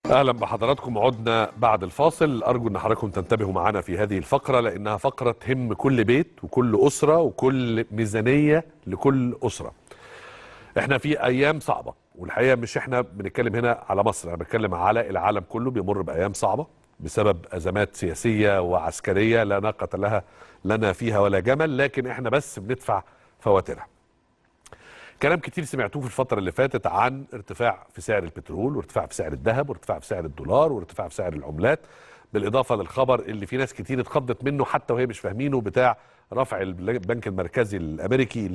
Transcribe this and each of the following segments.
اهلا بحضراتكم عدنا بعد الفاصل ارجو ان حضراتكم تنتبهوا معنا في هذه الفقره لانها فقره تهم كل بيت وكل اسره وكل ميزانيه لكل اسره احنا في ايام صعبه والحقيقه مش احنا بنتكلم هنا على مصر انا بتكلم على العالم كله بيمر بايام صعبه بسبب ازمات سياسيه وعسكريه لا ناقه لها لنا فيها ولا جمل لكن احنا بس بندفع فواتيرها كلام كتير سمعتوه في الفترة اللي فاتت عن ارتفاع في سعر البترول وارتفاع في سعر الذهب وارتفاع في سعر الدولار وارتفاع في سعر العملات بالإضافة للخبر اللي في ناس كتير اتخضت منه حتى وهي مش فاهمينه بتاع رفع البنك المركزي الأمريكي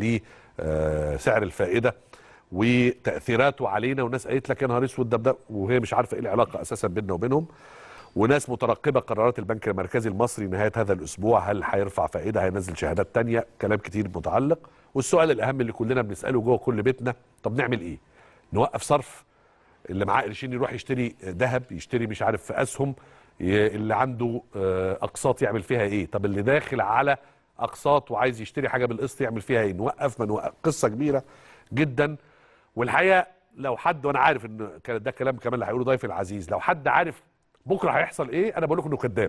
لسعر الفائدة وتأثيراته علينا وناس قالت لك يا نهار اسود ده ده وهي مش عارفة ايه العلاقة أساسا بيننا وبينهم وناس مترقبة قرارات البنك المركزي المصري نهاية هذا الأسبوع هل هيرفع فائدة هينزل شهادات تانية كلام كتير متعلق والسؤال الأهم اللي كلنا بنسأله جوه كل بيتنا طب نعمل إيه نوقف صرف اللي معاه قرشين يروح يشتري ذهب يشتري مش عارف في أسهم ي- اللي عنده آه، أقساط يعمل فيها إيه طب اللي داخل على أقساط وعايز يشتري حاجة بالقسط يعمل فيها إيه نوقف ما نوقف قصة كبيرة جدا والحقيقة لو حد وانا عارف ان كان ده كلام كمان اللي هيقوله ضيفي العزيز لو حد عارف بكره هيحصل ايه انا بقول لكم انه كذاب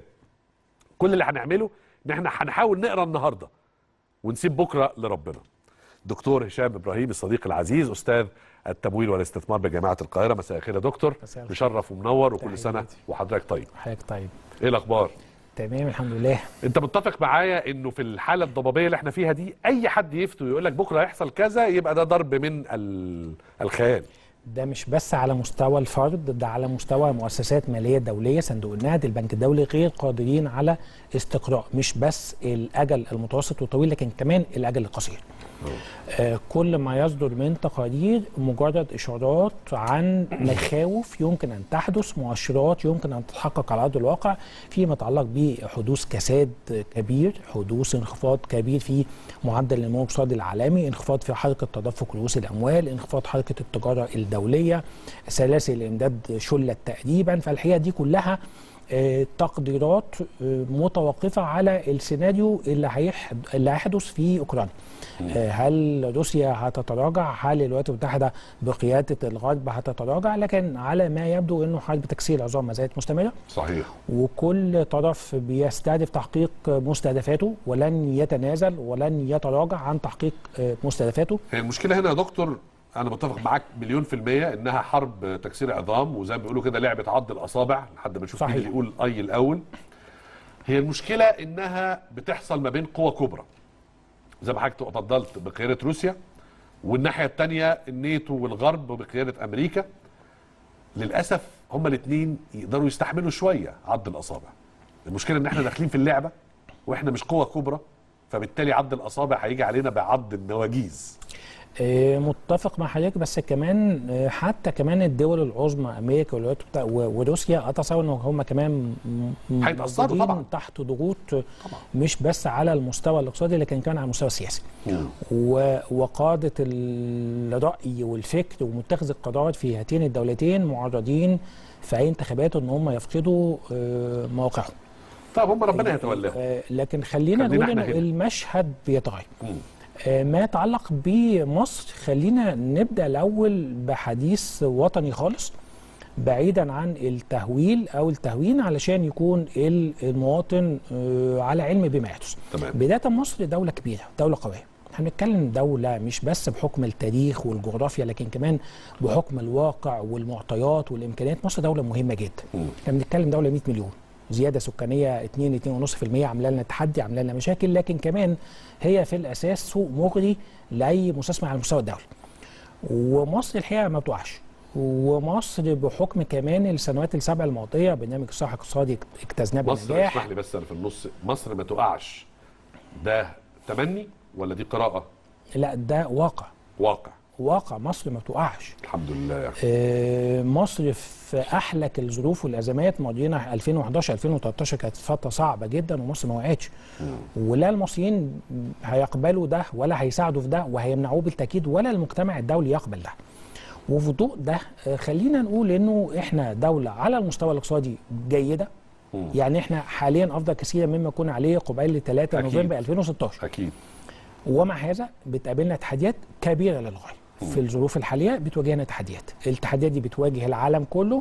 كل اللي هنعمله ان احنا هنحاول نقرا النهارده ونسيب بكره لربنا دكتور هشام ابراهيم الصديق العزيز استاذ التمويل والاستثمار بجامعه القاهره مساء الخير يا دكتور مساء الخير. مشرف ومنور وكل سنه تحياتي. وحضرتك طيب حضرتك طيب ايه الاخبار تمام الحمد لله انت متفق معايا انه في الحاله الضبابيه اللي احنا فيها دي اي حد يفتي ويقول لك بكره هيحصل كذا يبقى ده ضرب من ال- الخيال ده مش بس على مستوى الفرد ده على مستوى مؤسسات ماليه دوليه صندوق النقد البنك الدولي غير قادرين على استقراء مش بس الاجل المتوسط والطويل لكن كمان الاجل القصير آه كل ما يصدر من تقارير مجرد اشارات عن مخاوف يمكن ان تحدث مؤشرات يمكن ان تتحقق على ارض الواقع فيما يتعلق بحدوث كساد كبير حدوث انخفاض كبير في معدل النمو الاقتصادي العالمي انخفاض في حركه تدفق رؤوس الاموال انخفاض حركه التجاره الدوليه سلاسل الامداد شلت تقريبا فالحقيقه دي كلها آه، تقديرات آه، متوقفه على السيناريو اللي هيح- اللي هيحدث في اوكرانيا آه، هل روسيا هتتراجع هل الولايات المتحده بقياده الغرب هتتراجع لكن على ما يبدو انه حرب تكسير العظام ما زالت مستمره صحيح وكل طرف بيستهدف تحقيق مستهدفاته ولن يتنازل ولن يتراجع عن تحقيق آه، مستهدفاته هي المشكله هنا يا دكتور انا متفق معاك مليون في الميه انها حرب تكسير عظام وزي ما بيقولوا كده لعبه عض الاصابع لحد ما نشوف مين صحيح. اللي يقول اي الاول هي المشكله انها بتحصل ما بين قوى كبرى زي ما حضرتك تفضلت بقياده روسيا والناحيه الثانيه الناتو والغرب بقياده امريكا للاسف هما الاثنين يقدروا يستحملوا شويه عض الاصابع المشكله ان احنا داخلين في اللعبه واحنا مش قوه كبرى فبالتالي عض الاصابع هيجي علينا بعض النواجيز آه، متفق مع حضرتك بس كمان آه، حتى كمان الدول العظمى امريكا والولايات المتحدة و- وروسيا اتصور ان هم كمان م- م- هيتأثروا موجودين طبعاً. تحت ضغوط مش بس على المستوى الاقتصادي لكن كمان على المستوى السياسي و- وقادة الرأي والفكر ومتخذ القرار في هاتين الدولتين معرضين في أي انتخابات ان هم يفقدوا آه، مواقعهم طب هم ربنا يتولاهم آه، لكن خلينا خلينا نقول احنا انه هنا. المشهد بيتغير مم. آه، ما يتعلق بمصر خلينا نبدا الاول بحديث وطني خالص بعيدا عن التهويل او التهوين علشان يكون ال- المواطن آه، على علم بما يحدث تمام. بدايه مصر دوله كبيره دوله قويه احنا بنتكلم دولة مش بس بحكم التاريخ والجغرافيا لكن كمان بحكم الواقع والمعطيات والامكانيات مصر دولة مهمة جدا احنا بنتكلم دولة 100 مليون زيادة سكانية 2 2.5% عاملة لنا تحدي عاملة لنا مشاكل لكن كمان هي في الأساس سوق مغري لأي مستثمر على المستوى الدولي ومصر الحقيقة ما بتقعش ومصر بحكم كمان السنوات السبع الماضية برنامج الصحة الاقتصادي اجتزناه مصر بنجاح اسمح لي بس انا في النص مصر ما تقعش ده تمني ولا دي قراءة لا ده واقع واقع واقع مصر ما بتقعش الحمد لله يا أخي. آه، مصر في احلك الظروف والازمات ماضينا 2011 2013 كانت فتره صعبه جدا ومصر ما وقعتش ولا المصريين هيقبلوا ده ولا هيساعدوا في ده وهيمنعوه بالتاكيد ولا المجتمع الدولي يقبل ده وفي ضوء ده آه، خلينا نقول انه احنا دوله على المستوى الاقتصادي جيده يعني احنا حاليا افضل كثيرا مما كنا عليه قبيل 3 أكيد. نوفمبر 2016 اكيد ومع هذا بتقابلنا تحديات كبيره للغايه في الظروف الحاليه بتواجهنا تحديات التحديات دي بتواجه العالم كله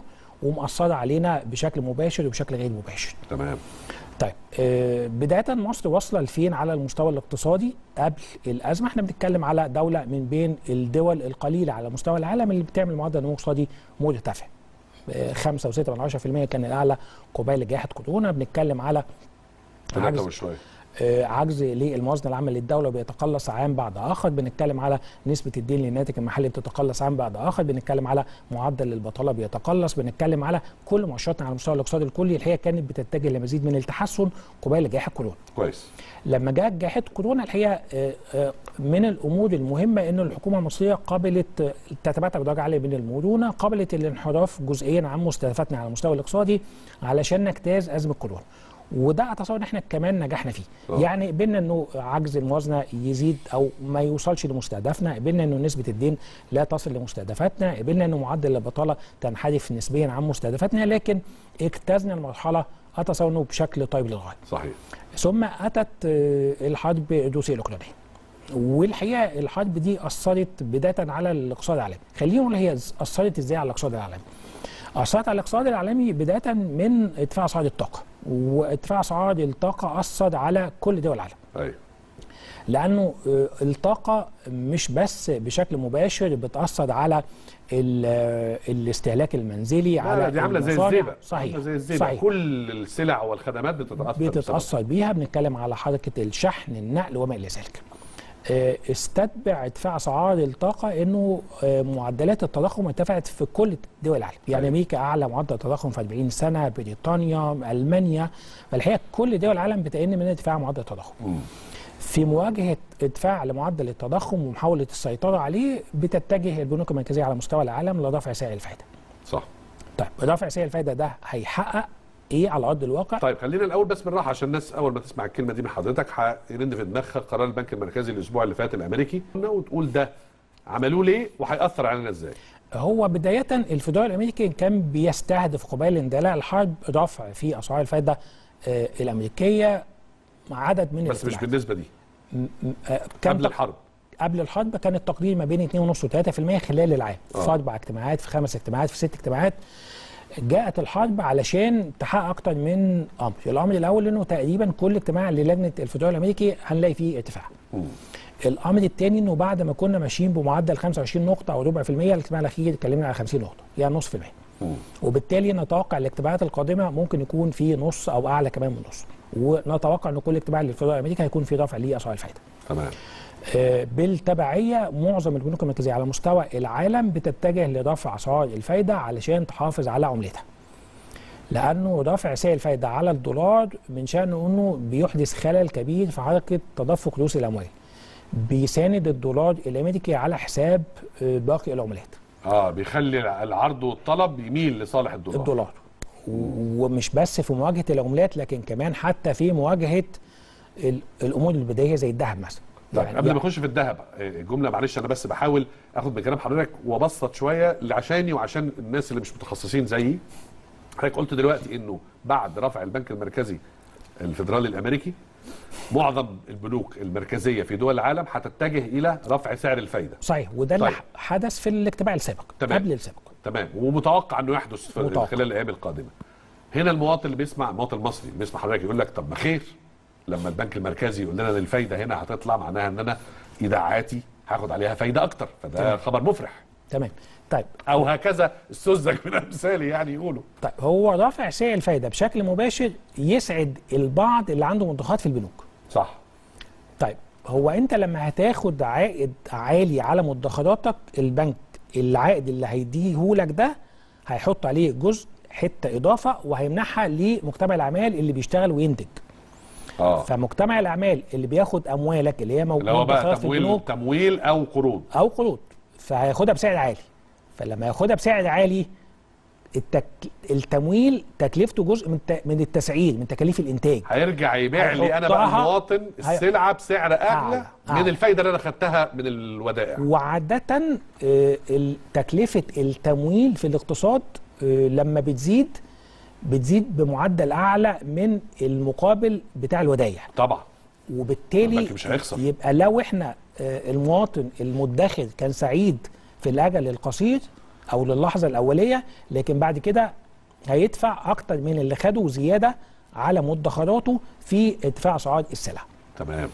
ومأثره علينا بشكل مباشر وبشكل غير مباشر تمام طيب آه، بداية مصر واصلة لفين على المستوى الاقتصادي قبل الأزمة احنا بنتكلم على دولة من بين الدول القليلة على مستوى العالم اللي بتعمل معدل نمو اقتصادي مرتفع آه، خمسة وستة من عشرة في المية كان الأعلى قبيل جائحة كورونا بنتكلم على ثلاثة عجز وشوية آه، عجز للموازنه العامه للدوله بيتقلص عام بعد اخر بنتكلم على نسبه الدين للناتج المحلي بتتقلص عام بعد اخر بنتكلم على معدل البطاله بيتقلص بنتكلم على كل مؤشراتنا على المستوى الاقتصادي الكلي الحقيقه كانت بتتجه لمزيد من التحسن قبيل جائحه كورونا كويس لما جاءت جائحه كورونا الحقيقه آه، آه، من الامور المهمه ان الحكومه المصريه قبلت آه، تتبعت بدرجه عاليه من المرونه قبلت الانحراف جزئيا عن مستهدفاتنا على المستوى الاقتصادي علشان نجتاز ازمه كورونا وده اتصور ان احنا كمان نجحنا فيه آه. يعني قبلنا انه عجز الموازنه يزيد او ما يوصلش لمستهدفنا قبلنا انه نسبه الدين لا تصل لمستهدفاتنا قبلنا انه معدل البطاله تنحرف نسبيا عن مستهدفاتنا لكن اجتزنا المرحله اتصور انه بشكل طيب للغايه صحيح ثم اتت آه، الحرب الروسيه الاوكرانيه والحقيقه الحرب دي اثرت بدايه على الاقتصاد العالمي خلينا نقول هي اثرت ازاي على الاقتصاد العالمي اثرت على الاقتصاد العالمي بدايه من ارتفاع اسعار الطاقه وارتفاع اسعار الطاقه اثر على كل دول العالم ايوه لانه آه، الطاقه مش بس بشكل مباشر بتاثر على ال- آه، الاستهلاك المنزلي على لا دي عامله زي المصانع. الزيبق صحيح عامله زي الزيبق صحيح. كل السلع والخدمات بتتاثر بسبب. بتتاثر بيها بنتكلم على حركه الشحن النقل وما الى ذلك آه، استتبع ارتفاع اسعار الطاقه انه آه، معدلات التضخم ارتفعت في كل دول العالم يعني أيوة. امريكا اعلى معدل تضخم في 40 سنه بريطانيا المانيا فالحقيقه كل دول العالم بتئن من ارتفاع معدل التضخم مم. في مواجهه ارتفاع لمعدل التضخم ومحاوله السيطره عليه بتتجه البنوك المركزيه على مستوى العالم لرفع سعر الفايده صح طيب رفع سعر الفايده ده هيحقق ايه على ارض الواقع طيب خلينا الاول بس بالراحه عشان الناس اول ما تسمع الكلمه دي من حضرتك هيرن في دماغها قرار البنك المركزي الاسبوع اللي فات الامريكي وتقول ده عملوه ليه وهياثر علينا ازاي هو بداية الفدرالي الأمريكي كان بيستهدف قبيل اندلاع الحرب رفع في أسعار الفائدة آه، الأمريكية مع عدد من بس مش الارتفاعات. بالنسبه دي آه، كان قبل تق- الحرب قبل الحرب كان التقدير ما بين 2.5 و 3% خلال العام آه. في أربع اجتماعات في خمس اجتماعات في ست اجتماعات جاءت الحرب علشان تحقق أكتر من أمر الأمر الأول إنه تقريبا كل اجتماع للجنة الفدرالي الأمريكي هنلاقي فيه ارتفاع مم. الامر الثاني انه بعد ما كنا ماشيين بمعدل 25 نقطه او ربع في المية الاجتماع الاخير اتكلمنا على 50 نقطه يعني نص في المية مم. وبالتالي نتوقع الاجتماعات القادمه ممكن يكون في نص او اعلى كمان من نص ونتوقع ان كل اجتماع للفدرالي الامريكي هيكون في رفع لاسعار الفائده تمام آه، بالتبعيه معظم البنوك المركزيه على مستوى العالم بتتجه لرفع اسعار الفائده علشان تحافظ على عملتها لانه رفع سعر الفائده على الدولار من شانه انه بيحدث خلل كبير في حركه تدفق رؤوس الاموال بيساند الدولار الامريكي على حساب آه، باقي العملات اه بيخلي العرض والطلب يميل لصالح الدولار الدولار و- ومش بس في مواجهه العملات لكن كمان حتى في مواجهه ال- الامور البديهيه زي الذهب مثلا طيب قبل ما اخش في الذهب آه، الجمله معلش انا بس بحاول اخد من كلام حضرتك وابسط شويه عشاني وعشان الناس اللي مش متخصصين زيي حضرتك قلت دلوقتي انه بعد رفع البنك المركزي الفدرالي الامريكي معظم البنوك المركزيه في دول العالم هتتجه الى رفع سعر الفايده صحيح وده اللي طيب. ح- حدث في الاجتماع السابق تمام. قبل السابق تمام ومتوقع انه يحدث في متوقع. خلال الايام القادمه هنا المواطن اللي بيسمع المواطن المصري اللي بيسمع حضرتك يقول لك طب ما خير لما البنك المركزي يقول لنا ان الفايده هنا هتطلع معناها ان انا ايداعاتي هاخد عليها فايده اكتر فده تمام. خبر مفرح تمام طيب او هكذا السذج من امثالي يعني يقولوا طيب هو رفع سعر الفايده بشكل مباشر يسعد البعض اللي عنده مدخرات في البنوك صح طيب هو انت لما هتاخد عائد عالي على مدخراتك البنك العائد اللي هيديه لك ده هيحط عليه جزء حته اضافه وهيمنحها لمجتمع الاعمال اللي بيشتغل وينتج اه فمجتمع الاعمال اللي بياخد اموالك اللي هي اللي هو بقى مدخرات في تمويل البنوك تمويل او قروض او قروض فهياخدها بسعر عالي فلما ياخدها بسعر عالي التك... التمويل تكلفته جزء من ت... من التسعير من تكاليف الانتاج هيرجع يبيع لي انا بقى هيحطها- المواطن السلعه بسعر اعلى أعلى. من أعلى. الفايده اللي انا خدتها من الودائع وعادة آه، ال- تكلفة التمويل في الاقتصاد آه، لما بتزيد بتزيد بمعدل أعلى من المقابل بتاع الودايع طبعا وبالتالي البنك مش هيخسر. يبقى لو احنا آه، المواطن المدخر كان سعيد في الأجل القصير أو للحظة الأولية لكن بعد كده هيدفع اكتر من اللي خده زياده على مدخراته في ارتفاع اسعار السلع تمام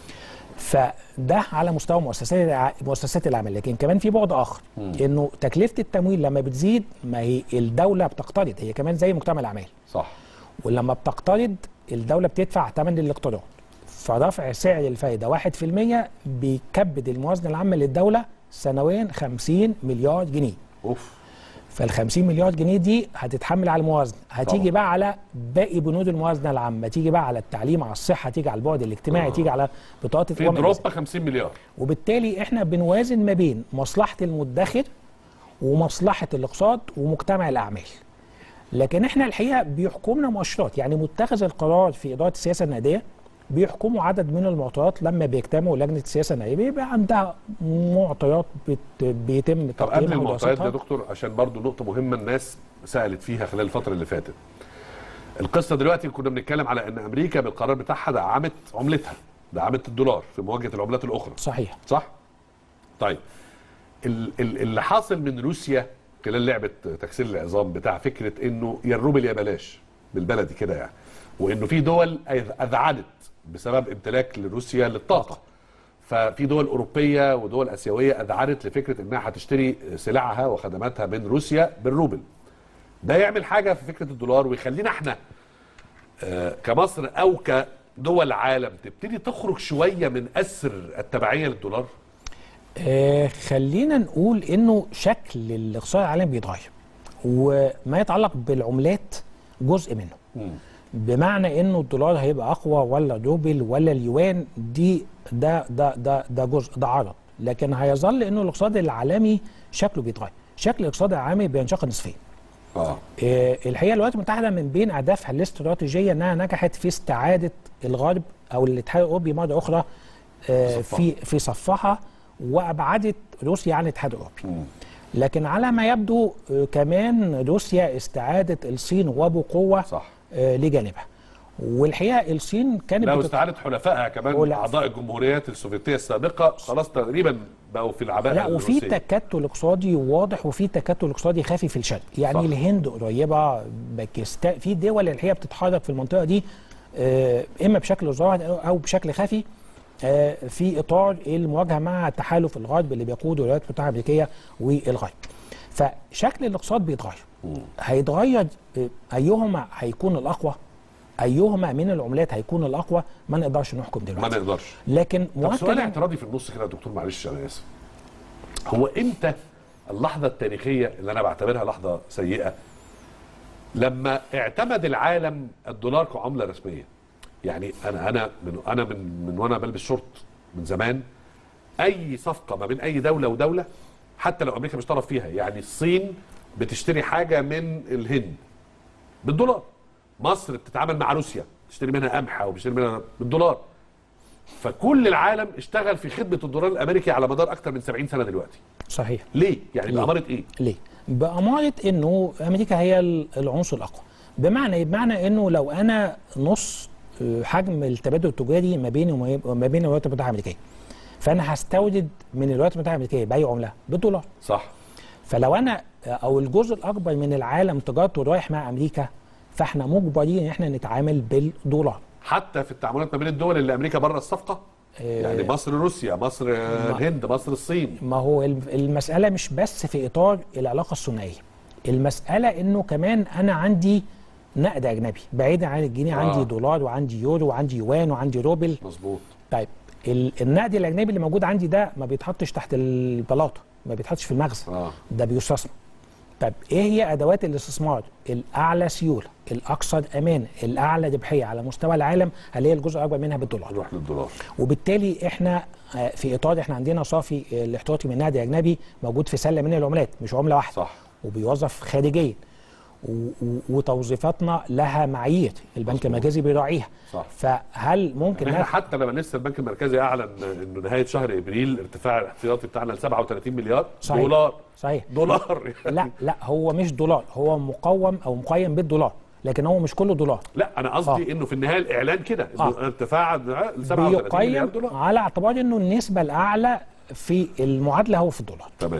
فده على مستوى مؤسسات الع- مؤسسات الاعمال لكن كمان في بعد اخر انه تكلفه التمويل لما بتزيد ما هي الدوله بتقترض هي كمان زي مجتمع الاعمال صح ولما بتقترض الدوله بتدفع ثمن الاقتراض فرفع سعر الفائده 1% بيكبد الموازنه العامه للدوله سنويا 50 مليار جنيه اوف فال 50 مليار جنيه دي هتتحمل على الموازنه هتيجي طبعا. بقى على باقي بنود الموازنه العامه تيجي بقى على التعليم على الصحه تيجي على البعد الاجتماعي آه. تيجي على بطاقه في وما إلى ذلك. دروب 50 مليار وبالتالي احنا بنوازن ما بين مصلحه المدخر ومصلحه الاقتصاد ومجتمع الاعمال لكن احنا الحقيقه بيحكمنا مؤشرات يعني متخذ القرار في اداره السياسه النقديه بيحكموا عدد من المعطيات لما بيجتمعوا لجنه السياسه النقديه بيبقى عندها معطيات بت بيتم طب قبل تقييمها المعطيات دي يا ودراستها. دكتور عشان برضو نقطة مهمة الناس سألت فيها خلال الفترة اللي فاتت القصة دلوقتي كنا بنتكلم على ان امريكا بالقرار بتاعها دعمت عملتها دعمت الدولار في مواجهة العملات الاخرى صحيح صح؟ طيب ال- ال- اللي حاصل من روسيا خلال لعبة تكسير العظام بتاع فكرة انه يا الروبل يا بلاش بالبلدي كده يعني وانه في دول أذ- اذعنت بسبب امتلاك لروسيا للطاقة ففي دول اوروبيه ودول اسيويه اذعنت لفكره انها هتشتري سلعها وخدماتها من روسيا بالروبل ده يعمل حاجه في فكره الدولار ويخلينا احنا آه، كمصر او كدول عالم تبتدي تخرج شويه من اسر التبعيه للدولار آه خلينا نقول انه شكل الاقتصاد العالمي بيتغير وما يتعلق بالعملات جزء منه بمعنى انه الدولار هيبقى اقوى ولا الروبل ولا اليوان دي ده ده ده ده جزء ده عرض لكن هيظل انه الاقتصاد العالمي شكله بيتغير شكل الاقتصاد العالمي بينشق نصفين اه آه، الحقيقه الولايات المتحده من بين اهدافها الاستراتيجيه انها نجحت في استعاده الغرب او الاتحاد الاوروبي مره اخرى آه، صفها. في في صفها وابعدت روسيا عن الاتحاد الاوروبي لكن على ما يبدو آه، كمان روسيا استعادت الصين وبقوه صح آه، لجانبها والحقيقه الصين كانت لا بتت- واستعادت حلفائها كمان ولا- اعضاء الجمهوريات السوفيتيه السابقه خلاص تقريبا بقوا في العباءه لا وفي الروسية. تكتل اقتصادي واضح وفي تكتل اقتصادي خفي في الشرق يعني صح. صح. الهند قريبه باكستان في دول الحقيقه بتتحرك في المنطقه دي آه، اما بشكل ظاهر أو- او بشكل خفي آه، في اطار المواجهه مع تحالف الغرب اللي بيقوده الولايات المتحده الامريكيه والغرب فشكل الاقتصاد بيتغير هيتغير آه، ايهما هيكون الاقوى ايهما من العملات هيكون الاقوى ما نقدرش نحكم ما دلوقتي نقدرش لكن طب سؤال مؤكدا اعتراضي في النص كده يا دكتور معلش انا اسف هو امتى اللحظه التاريخيه اللي انا بعتبرها لحظه سيئه لما اعتمد العالم الدولار كعمله رسميه يعني انا انا من انا من من وانا بلبس شورت من زمان اي صفقه ما بين اي دوله ودوله حتى لو امريكا مش طرف فيها يعني الصين بتشتري حاجه من الهند بالدولار مصر بتتعامل مع روسيا تشتري منها قمح او بتشتري منها بالدولار فكل العالم اشتغل في خدمه الدولار الامريكي على مدار اكثر من 70 سنه دلوقتي صحيح ليه يعني ليه؟ بأمارة ايه ليه؟ بأمارة انه امريكا هي ال- العنصر الاقوى بمعنى إيه؟ بمعنى انه لو انا نص آه، حجم التبادل التجاري ما بيني وما وما بين الولايات المتحده الامريكيه فانا هستورد من الولايات المتحده الامريكيه باي عمله بالدولار صح فلو انا آه، او الجزء الاكبر من العالم تجارته رايح مع امريكا فاحنا مجبرين ان احنا نتعامل بالدولار حتى في التعاملات ما بين الدول اللي امريكا بره الصفقه آه، يعني مصر روسيا مصر آه، الهند مصر الصين ما هو الم- المسألة مش بس في إطار العلاقة الثنائية المسألة إنه كمان أنا عندي نقد أجنبي بعيدا عن الجنيه آه. آه. عندي دولار وعندي يورو وعندي يوان وعندي روبل مظبوط طيب ال- النقد الأجنبي اللي موجود عندي ده ما بيتحطش تحت البلاطة ما بيتحطش في المخزن اه ده بيستثمر طيب ايه هي ادوات الاستثمار الاعلى سيوله الاكثر امان الاعلى ربحيه على مستوى العالم هل هي الجزء الاكبر منها بالدولار نروح للدولار وبالتالي احنا آه، في اطار احنا عندنا صافي آه، الاحتياطي من النقد الاجنبي موجود في سله من العملات مش عمله واحده صح وبيوظف خارجيا و- و- وتوظيفاتنا لها معايير البنك مظبوط. المركزي بيراعيها صح. فهل ممكن احنا ناخد- حتى لما لسه البنك المركزي اعلن انه نهايه شهر ابريل ارتفاع الاحتياطي بتاعنا ل 37 مليار صحيح. دولار صحيح دولار لا لا هو مش دولار هو مقوم او مقيم بالدولار لكن هو مش كله دولار لا انا قصدي انه في النهايه الاعلان كده انه آه. ارتفاع ل 37 مليار بيقيم دولار على اعتبار انه النسبه الاعلى في المعادله هو في الدولار تمام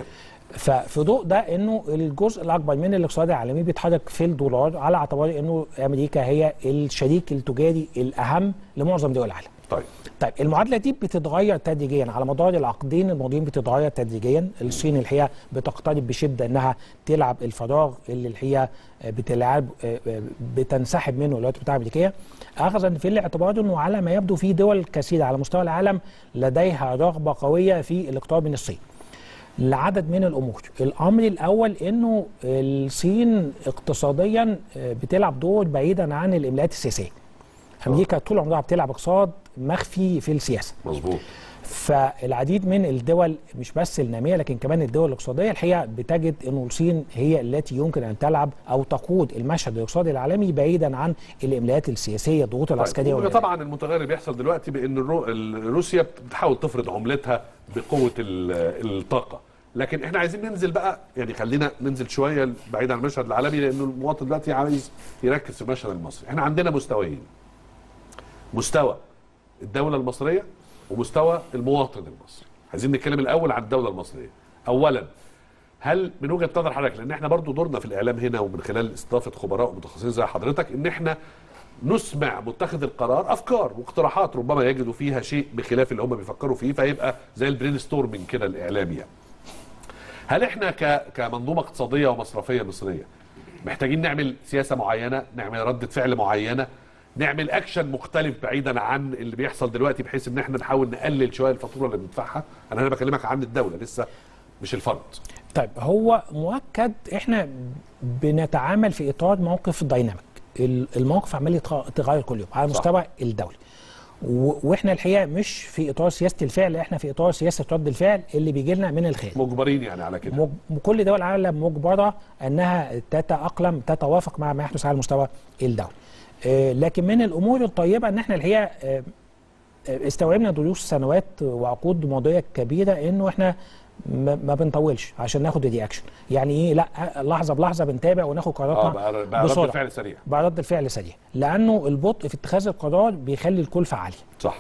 ففي ضوء ده انه الجزء الاكبر من الاقتصاد العالمي بيتحرك في الدولار على اعتبار انه امريكا هي الشريك التجاري الاهم لمعظم دول العالم. طيب طيب المعادله دي بتتغير تدريجيا على مدار العقدين الماضيين بتتغير تدريجيا الصين الحقيقه بتقترب بشده انها تلعب الفراغ اللي الحقيقه بتلعب بتنسحب منه الولايات المتحده الامريكيه اخذا في الاعتبار انه على ما يبدو في دول كثيره على مستوى العالم لديها رغبه قويه في الاقتراب من الصين لعدد من الامور الامر الاول انه الصين اقتصاديا بتلعب دور بعيدا عن الاملاءات السياسيه امريكا طول عمرها بتلعب اقتصاد مخفي في السياسه مظبوط فالعديد من الدول مش بس الناميه لكن كمان الدول الاقتصاديه الحقيقه بتجد انه الصين هي التي يمكن ان تلعب او تقود المشهد الاقتصادي العالمي بعيدا عن الاملاءات السياسيه الضغوط العسكريه طيب طبعا المتغير اللي بيحصل دلوقتي بان الرو... روسيا بتحاول تفرض عملتها بقوه الطاقه لكن احنا عايزين ننزل بقى يعني خلينا ننزل شويه بعيد عن المشهد العالمي لانه المواطن دلوقتي عايز يركز في المشهد المصري احنا عندنا مستويين مستوى الدوله المصريه ومستوى المواطن المصري عايزين نتكلم الاول عن الدوله المصريه اولا هل من وجهه نظر حضرتك لان احنا برضو دورنا في الاعلام هنا ومن خلال استضافه خبراء ومتخصصين زي حضرتك ان احنا نسمع متخذ القرار افكار واقتراحات ربما يجدوا فيها شيء بخلاف اللي هم بيفكروا فيه فيبقى زي البرين ستورمنج كده الاعلامي يعني. هل احنا ك... كمنظومه اقتصاديه ومصرفيه مصريه محتاجين نعمل سياسه معينه نعمل رده فعل معينه نعمل اكشن مختلف بعيدا عن اللي بيحصل دلوقتي بحيث ان احنا نحاول نقلل شويه الفاتوره اللي بندفعها انا هنا بكلمك عن الدوله لسه مش الفرد طيب هو مؤكد احنا بنتعامل في اطار موقف دايناميك الموقف عمال يتغير كل يوم على المستوى الدولي واحنا الحقيقه مش في اطار سياسه الفعل احنا في اطار سياسه رد الفعل اللي بيجي لنا من الخارج مجبرين يعني على كده مج... كل دول العالم مجبره انها تتاقلم تتوافق مع ما يحدث على المستوى الدولي آه لكن من الامور الطيبه ان احنا الحقيقه آه استوعبنا دروس سنوات وعقود ماضيه كبيره انه احنا ما بنطولش عشان ناخد رياكشن يعني ايه لا لحظه بلحظه بنتابع وناخد قراراتنا اه بقى رد الفعل سريع بقى رد الفعل سريع لانه البطء في اتخاذ القرار بيخلي الكلفه عاليه صح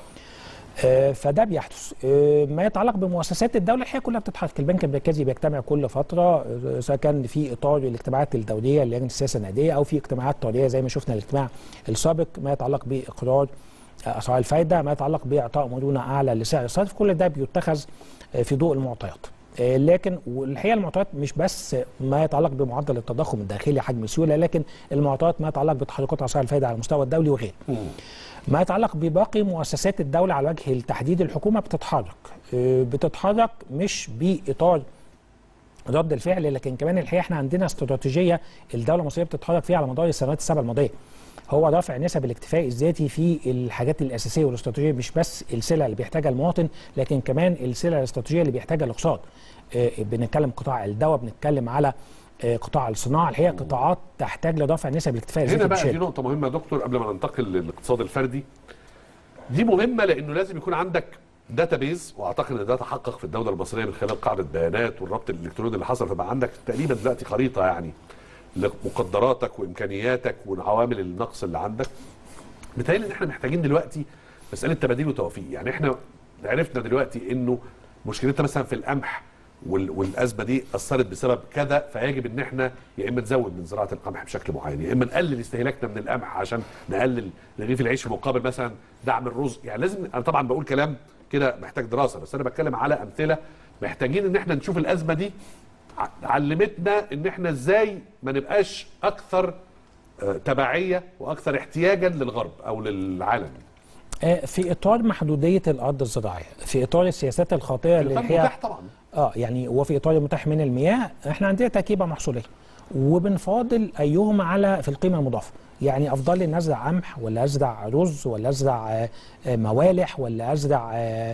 آه فده بيحدث آه ما يتعلق بمؤسسات الدوله الحقيقه كلها بتتحرك البنك المركزي بيجتمع كل فتره آه سواء كان في اطار الاجتماعات الدوليه لجنه السياسه النقديه او في اجتماعات طارئه زي ما شفنا الاجتماع السابق ما يتعلق باقرار اسعار الفائده ما يتعلق باعطاء مرونه اعلى لسعر الصرف كل ده بيتخذ في ضوء المعطيات لكن والحقيقه المعطيات مش بس ما يتعلق بمعدل التضخم الداخلي حجم السيوله لكن المعطيات ما يتعلق بتحركات اسعار الفائده على المستوى الدولي وغيره. ما يتعلق بباقي مؤسسات الدوله على وجه التحديد الحكومه بتتحرك بتتحرك مش باطار رد الفعل لكن كمان الحقيقه احنا عندنا استراتيجيه الدوله المصريه بتتحرك فيها على مدار السنوات السبع الماضيه. هو رفع نسب الاكتفاء الذاتي في الحاجات الاساسيه والاستراتيجيه مش بس السلع اللي بيحتاجها المواطن لكن كمان السلع الاستراتيجيه اللي بيحتاجها الاقتصاد. آه بنتكلم قطاع الدواء بنتكلم على آه قطاع الصناعه الحقيقه قطاعات تحتاج لرفع نسب الاكتفاء الذاتي هنا بقى في نقطه مهمه يا دكتور قبل ما ننتقل للاقتصاد الفردي دي مهمه لانه لازم يكون عندك داتابيز واعتقد ان ده تحقق في الدوله المصريه من خلال قاعده بيانات والربط الالكتروني اللي حصل فبقى عندك تقريبا دلوقتي خريطه يعني لمقدراتك وامكانياتك وعوامل النقص اللي عندك بتهيألي ان احنا محتاجين دلوقتي مساله تباديل وتوفيق يعني احنا عرفنا دلوقتي انه مشكلتنا مثلا في القمح والازمه دي اثرت بسبب كذا فيجب ان احنا يا اما نزود من زراعه القمح بشكل معين يا اما نقلل استهلاكنا من القمح عشان نقلل رغيف العيش في مقابل مثلا دعم الرز يعني لازم انا طبعا بقول كلام كده محتاج دراسه بس انا بتكلم على امثله محتاجين ان احنا نشوف الازمه دي علمتنا ان احنا ازاي ما نبقاش اكثر تبعيه واكثر احتياجا للغرب او للعالم في اطار محدوديه الارض الزراعيه في اطار السياسات الخاطئه اللي هي طبعا اه يعني وفي اطار المتاح من المياه احنا عندنا تركيبه محصوليه وبنفاضل ايهما على في القيمه المضافه يعني افضل لي ان ازرع قمح ولا ازرع رز ولا ازرع موالح ولا ازرع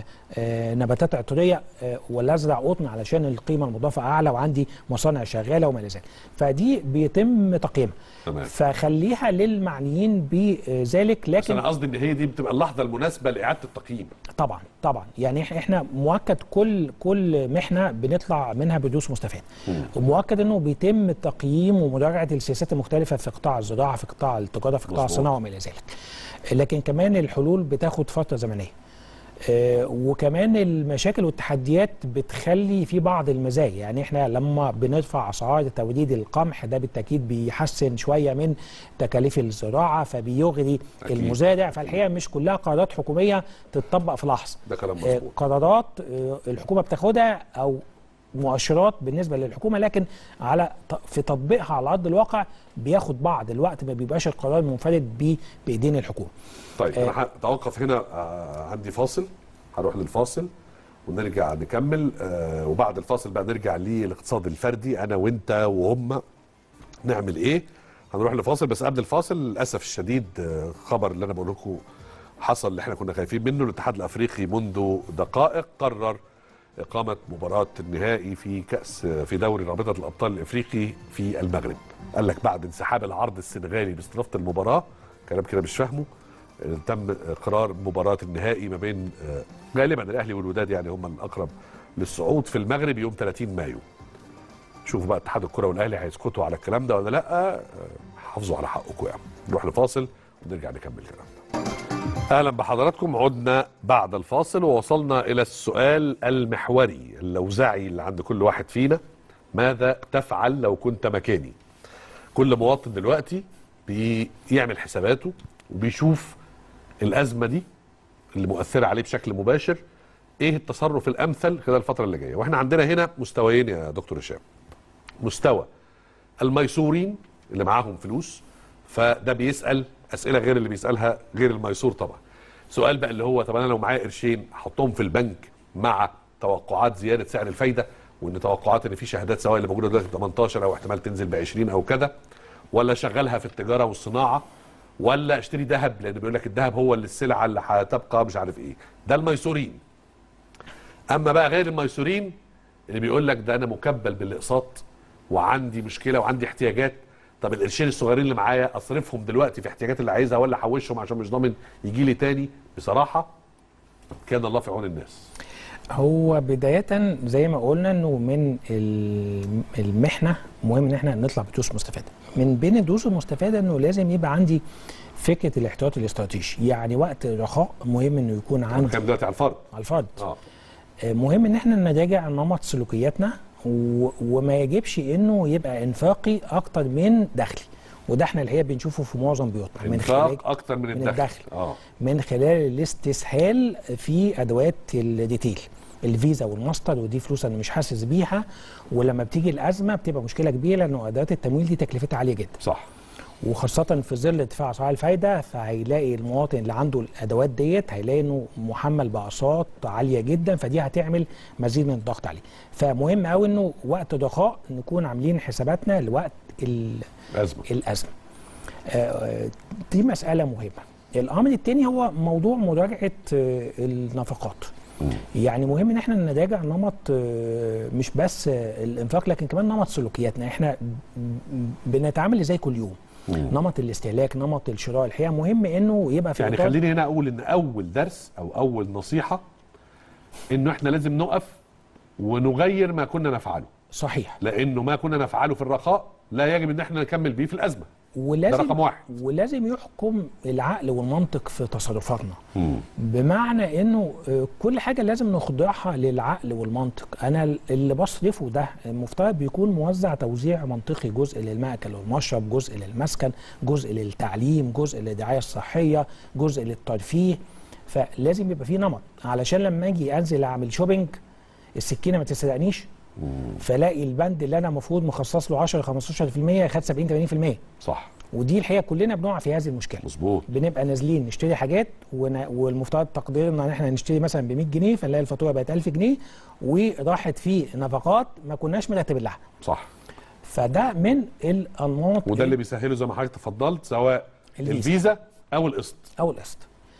نباتات عطريه ولا ازرع قطن علشان القيمه المضافه اعلى وعندي مصانع شغاله وما الى ذلك فدي بيتم تقييمها فخليها للمعنيين بذلك لكن بس انا قصدي ان هي دي بتبقى اللحظه المناسبه لاعاده التقييم طبعا طبعا يعني احنا مؤكد كل كل محنه بنطلع منها بدروس مستفاده ومؤكد انه بيتم تقييم ومراجعه السياسات المختلفه في قطاع الزراعه في قطاع التجاره في قطاع الصناعه وما الى ذلك لكن كمان الحلول بتاخد فتره زمنيه آه، وكمان المشاكل والتحديات بتخلي في بعض المزايا يعني احنا لما بنرفع اسعار توريد القمح ده بالتاكيد بيحسن شويه من تكاليف الزراعه فبيغري أكيد. المزارع فالحقيقه مش كلها قرارات حكوميه تتطبق في لحظه ده كلام آه، مظبوط قرارات آه، الحكومه بتاخدها او مؤشرات بالنسبه للحكومه لكن على ت- في تطبيقها على ارض الواقع بياخد بعض الوقت ما بيبقاش القرار منفرد بيه بايدين الحكومه طيب آه. انا هتوقف هنا آه، عندي فاصل هروح للفاصل ونرجع نكمل آه، وبعد الفاصل بقى نرجع للاقتصاد الفردي انا وانت وهم نعمل ايه هنروح لفاصل بس قبل الفاصل للاسف الشديد آه، خبر اللي انا بقول لكم حصل اللي احنا كنا خايفين منه الاتحاد الافريقي منذ دقائق قرر اقامه مباراه النهائي في كاس في دوري رابطه الابطال الافريقي في المغرب قال لك بعد انسحاب العرض السنغالي باستضافه المباراه كلام كده مش فاهمه آه، تم قرار مباراه النهائي ما بين آه، غالبا الاهلي والوداد يعني هم الاقرب للصعود في المغرب يوم 30 مايو شوفوا بقى اتحاد الكره والاهلي هيسكتوا على الكلام ده ولا لا آه، حافظوا على حقكم يعني نروح لفاصل ونرجع نكمل كلامنا اهلا بحضراتكم عدنا بعد الفاصل ووصلنا الى السؤال المحوري اللوزعي اللي عند كل واحد فينا ماذا تفعل لو كنت مكاني كل مواطن دلوقتي بيعمل حساباته وبيشوف الازمه دي اللي مؤثره عليه بشكل مباشر ايه التصرف الامثل خلال الفتره اللي جايه واحنا عندنا هنا مستويين يا دكتور هشام مستوى الميسورين اللي معاهم فلوس فده بيسال اسئله غير اللي بيسالها غير الميسور طبعا سؤال بقى اللي هو طب انا لو معايا قرشين احطهم في البنك مع توقعات زياده سعر الفايده وان توقعات ان في شهادات سواء اللي موجوده دلوقتي ب 18 او احتمال تنزل ب 20 او كده ولا اشغلها في التجاره والصناعه ولا اشتري ذهب لان بيقول لك الذهب هو اللي السلعه اللي هتبقى مش عارف ايه ده الميسورين اما بقى غير الميسورين اللي بيقول لك ده انا مكبل بالاقساط وعندي مشكله وعندي احتياجات طب القرشين الصغيرين اللي معايا اصرفهم دلوقتي في احتياجات اللي عايزها ولا احوشهم عشان مش ضامن يجي لي تاني بصراحه كان الله في عون الناس هو بداية زي ما قلنا انه من ال- المحنة مهم ان احنا نطلع بدروس مستفادة. من بين الدروس المستفادة انه لازم يبقى عندي فكرة الاحتياطي الاستراتيجي، يعني وقت الرخاء مهم انه يكون عندي كان دلوقتي على الفرد على الفرد. اه آه، مهم ان احنا نراجع نمط سلوكياتنا و- وما يجبش انه يبقى انفاقي اكتر من دخلي. وده احنا الحقيقة بنشوفه في معظم بيوتنا من خلال انفاق اكتر من, من الدخل, الدخل. اه من خلال الاستسهال في ادوات الريتيل الفيزا والماستر ودي فلوس انا مش حاسس بيها ولما بتيجي الازمه بتبقى مشكله كبيره لانه ادوات التمويل دي تكلفتها عاليه جدا صح وخاصه في ظل ارتفاع اسعار الفايده فهيلاقي المواطن اللي عنده الادوات ديت هيلاقي انه محمل باقساط عاليه جدا فدي هتعمل مزيد من الضغط عليه فمهم قوي انه وقت الرخاء نكون عاملين حساباتنا لوقت ال- ازمه الازمه آه، دي مساله مهمه الامر الثاني هو موضوع مراجعه آه، النفقات يعني مهم ان احنا نراجع نمط آه، مش بس آه، الانفاق لكن كمان نمط سلوكياتنا احنا ب- بنتعامل ازاي كل يوم نمط الاستهلاك نمط الشراء الحقيقه مهم انه يبقى في يعني إطار- خليني هنا اقول ان اول درس او اول نصيحه انه احنا لازم نقف ونغير ما كنا نفعله صحيح لانه ما كنا نفعله في الرخاء لا يجب ان احنا نكمل بيه في الازمه ولازم ده رقم واحد. ولازم يحكم العقل والمنطق في تصرفاتنا بمعنى انه آه، كل حاجه لازم نخضعها للعقل والمنطق انا اللي بصرفه ده المفترض بيكون موزع توزيع منطقي جزء للمأكل والمشرب جزء للمسكن جزء للتعليم جزء للرعايه الصحيه جزء للترفيه فلازم يبقى في نمط علشان لما اجي انزل اعمل شوبينج السكينه ما تسرقنيش فلاقي البند اللي انا المفروض مخصص له 10 15% خد 70 80% صح ودي الحقيقه كلنا بنقع في هذه المشكله مظبوط بنبقى نازلين نشتري حاجات ون... والمفترض تقديرنا ان احنا نشتري مثلا ب 100 جنيه فنلاقي الفاتوره بقت 1000 جنيه وراحت في نفقات ما كناش مرتبين لها صح فده من الانماط وده اللي بيسهله زي ما حضرتك تفضلت سواء الفيزا. الفيزا او القسط او القسط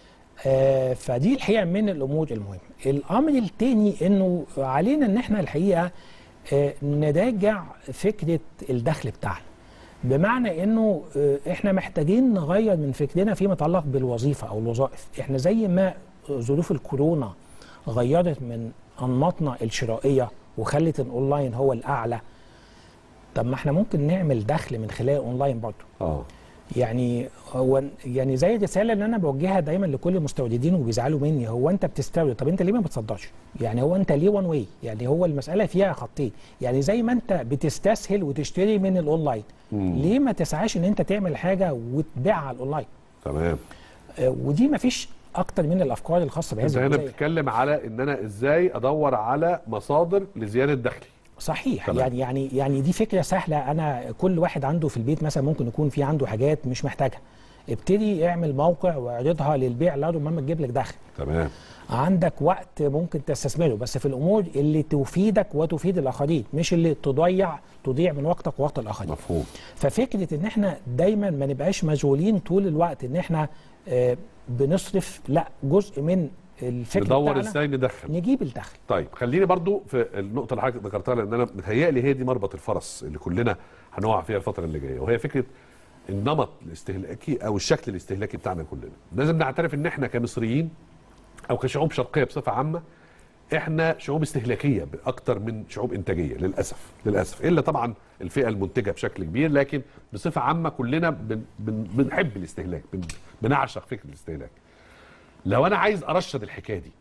آه فدي الحقيقه من الامور المهمه الامر الثاني انه علينا ان احنا الحقيقه آه نراجع فكره الدخل بتاعنا بمعنى انه آه احنا محتاجين نغير من فكرنا فيما يتعلق بالوظيفه او الوظائف احنا زي ما ظروف الكورونا غيرت من انماطنا الشرائيه وخلت الاونلاين هو الاعلى طب ما احنا ممكن نعمل دخل من خلال اونلاين برضه اه يعني هو يعني زي الرساله اللي انا بوجهها دايما لكل المستوردين وبيزعلوا مني هو انت بتستورد طب انت ليه ما بتصدرش؟ يعني هو انت ليه وان واي؟ يعني هو المساله فيها خطين يعني زي ما انت بتستسهل وتشتري من الاونلاين ليه ما تسعاش ان انت تعمل حاجه وتبيعها على الاونلاين؟ تمام آه، ودي ما فيش اكتر من الافكار الخاصه بهذه انت هنا الجزئية. بتتكلم على ان انا ازاي ادور على مصادر لزياده دخلي صحيح تمام. يعني يعني يعني دي فكره سهله انا كل واحد عنده في البيت مثلا ممكن يكون في عنده حاجات مش محتاجها ابتدي اعمل موقع واعرضها للبيع لا ربما تجيب لك دخل تمام عندك وقت ممكن تستثمره بس في الامور اللي تفيدك وتفيد الاخرين مش اللي تضيع تضيع من وقتك ووقت الاخرين مفهوم ففكره ان احنا دايما ما نبقاش مشغولين طول الوقت ان احنا آه، بنصرف لا جزء من الفكر ندور بتاعنا ازاي ندخل نجيب الدخل طيب خليني برضو في النقطة اللي حضرتك ذكرتها لأن أنا متهيألي هي دي مربط الفرس اللي كلنا هنقع فيها الفترة اللي جاية وهي فكرة النمط الاستهلاكي أو الشكل الاستهلاكي بتاعنا كلنا. لازم نعترف إن إحنا كمصريين أو كشعوب شرقية بصفة عامة إحنا شعوب استهلاكية أكتر من شعوب إنتاجية للأسف للأسف إلا طبعا الفئة المنتجة بشكل كبير لكن بصفة عامة كلنا بن بن بنحب الاستهلاك بن بنعشق فكرة الاستهلاك. لو أنا عايز أرشد الحكاية دي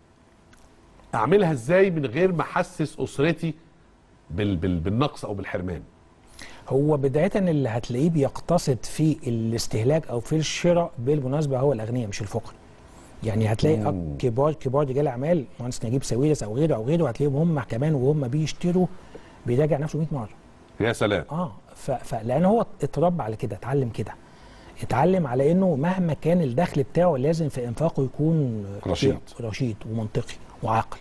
اعملها ازاي من غير ما احسس اسرتي بال بال بالنقص او بالحرمان هو بداية اللي هتلاقيه بيقتصد في الاستهلاك أو في الشراء بالمناسبة هو الأغنياء مش الفقراء. يعني هتلاقي مم. أك- كبار كبار رجال أعمال مهندس نجيب ساويرس أو غيره أو غيره هتلاقيهم هم كمان وهم بيشتروا بيراجع نفسه 100 مرة. يا سلام اه ف... ف... لان هو اتربى على كده اتعلم كده اتعلم على انه مهما كان الدخل بتاعه لازم في انفاقه يكون رشيد. رشيد ومنطقي وعاقل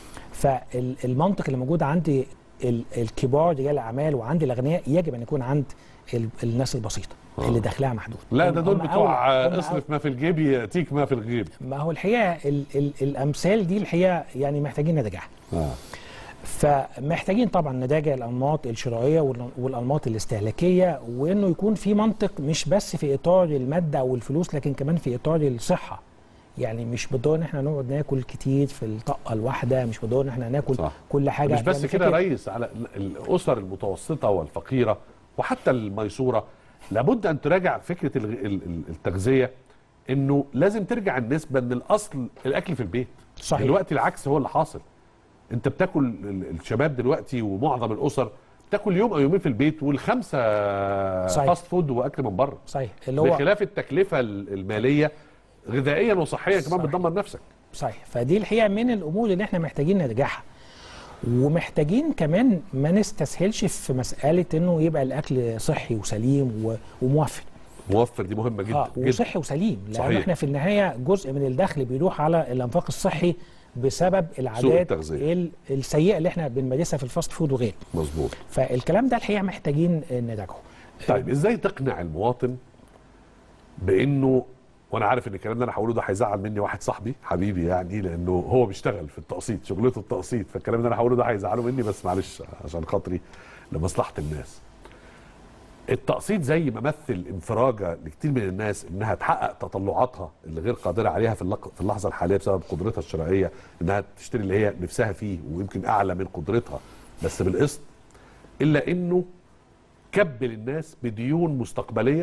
فالمنطق اللي موجود عند ال... الكبار رجال الاعمال وعند الاغنياء يجب ان يكون عند ال... الناس البسيطه آه. اللي دخلها محدود لا هم- ده دول هم بتوع أولى- هم اصرف ما في الجيب ياتيك ما في الغيب ما هو الحقيقه ال... ال... الامثال دي الحقيقه يعني محتاجين نراجعها آه. فمحتاجين طبعا نراجع الانماط الشرائيه وال- والانماط الاستهلاكيه وانه يكون في منطق مش بس في اطار الماده او الفلوس لكن كمان في اطار الصحه يعني مش بالضروره ان احنا نقعد ناكل كتير في الطاقه الواحده مش بالضروره ان احنا ناكل صح. كل حاجه مش بس يعني كده يا فكرة- ريس على الاسر المتوسطه والفقيره وحتى الميسوره لابد ان تراجع فكره الغ- ال- ال- التغذيه انه لازم ترجع النسبه ان الاصل الاكل في البيت صحيح. دلوقتي العكس هو اللي حاصل انت بتاكل ال- الشباب دلوقتي ومعظم الاسر بتاكل يوم او يومين في البيت والخمسه صحيح. فاست فود واكل من بره صحيح اللي هو بخلاف التكلفه ال- الماليه غذائيا وصحيا كمان صحيح. بتدمر نفسك صحيح فدي الحقيقه من الامور اللي احنا محتاجين نرجعها ومحتاجين كمان ما نستسهلش في مساله انه يبقى الاكل صحي وسليم و- وموفر موفر دي مهمه جدا اه جدا وصحي وسليم لان صحيح. احنا في النهايه جزء من الدخل بيروح على الانفاق الصحي بسبب العادات التغذية. ال- السيئه اللي احنا بنمارسها في الفاست فود وغيره مظبوط فالكلام ده الحقيقه محتاجين نراجعه طيب ازاي تقنع المواطن بانه وانا عارف ان الكلام اللي انا هقوله ده هيزعل مني واحد صاحبي حبيبي يعني لانه هو بيشتغل في التقسيط شغلته التقسيط فالكلام اللي انا هقوله ده هيزعله مني بس معلش عشان خاطري لمصلحه الناس التقسيط زي ما مثل انفراجه لكتير من الناس انها تحقق تطلعاتها اللي غير قادره عليها في اللق- في اللحظه الحاليه بسبب قدرتها الشرائيه انها تشتري اللي هي نفسها فيه ويمكن اعلى من قدرتها بس بالقسط الا انه كبل الناس بديون مستقبليه